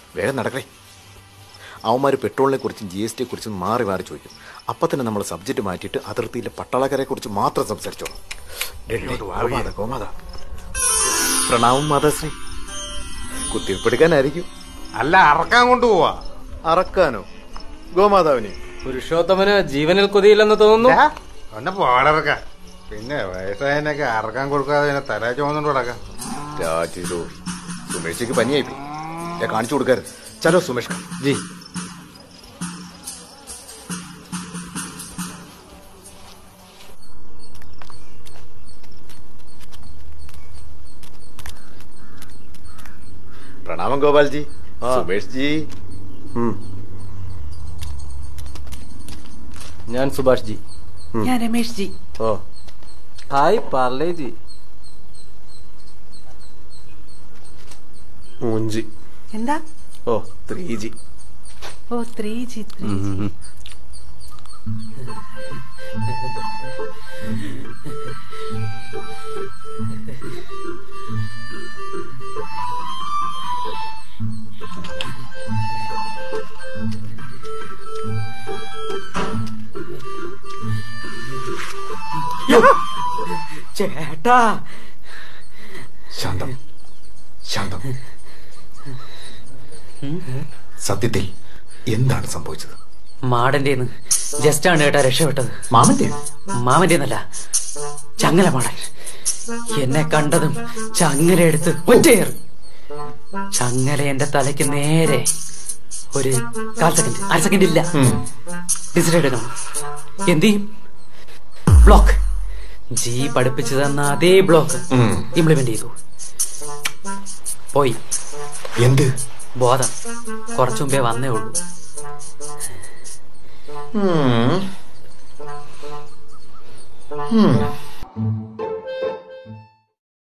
വേഗം നടക്കേ അവന്മാർ പെട്രോളിനെ കുറിച്ചും ജി എസ് ടിയെ കുറിച്ചും മാറി മാറി ചോദിക്കും അപ്പം തന്നെ നമ്മൾ സബ്ജക്റ്റ് മാറ്റിയിട്ട് അതിർത്തിയിലെ പട്ടാളക്കാരെ കുറിച്ച് മാത്രം സംസാരിച്ചോളൂ ഗോമാത ഗോമാത പ്രണാമം മാതാശ്രീ കുത്തിവെപ്പെടുക്കാനായിരിക്കും അല്ല അറക്കാൻ കൊണ്ടുപോവാ അറക്കാനോ ഗോമാതാവിനെ പുരുഷോത്തമന് ജീവനിൽ കൊതിയില്ലെന്ന് തോന്നുന്നു ഒന്ന് പാടറക്ക പിന്നെ വയസ്സായതിനൊക്കെ അറക്കാൻ കൊടുക്കാതെ പിന്നെ തല ചുമന്നുകൊണ്ട് കിടക്കാം രാജിരോ സുമേഷിക്ക് പനിയായിപ്പോയി ഞാൻ കാണിച്ചു കൊടുക്കരുത് ചലോ സുമേഷ് ജി പ്രണാമം ഗോപാൽജി സുമേഷ് ജി ഞാൻ സുഭാഷ് ജി ഞാൻ രമേഷ് ജി ഓ ഹായ് പാർലേ ജി മൂഞ്ചി എന്താ ഓ ത്രീ ജി ഓ ത്രീ ജി ത്രീ ജി ചേട്ടാ ശാന്തം ശാന്തം സത്യത്തിൽ എന്താണ് സംഭവിച്ചത് മാടന്റെ ജസ്റ്റാണ് ഏട്ടാ രക്ഷപ്പെട്ടത് മാമന്റെ മാമന്റെ എന്നല്ല ചങ്ങല മാടൻ എന്നെ കണ്ടതും ചങ്ങല എടുത്ത് ഒറ്റയേറ് ചങ്ങല എന്റെ തലയ്ക്ക് നേരെ ഒരു കാൽ സെക്കൻഡ് അര സെക്കൻഡ് ഇല്ല ഡിസിഡ് എടുക്കണം എന്ത് ചെയ്യും ബ്ലോക്ക് ജി പഠിപ്പിച്ചു തന്ന അതേ ബ്ലോക്ക് ഇംപ്ലിമെന്റ് ചെയ്തു പോയി എന്ത് ബോധം കുറച്ചു മുമ്പേ വന്നേ ഉള്ളൂ ഉം. ഉം.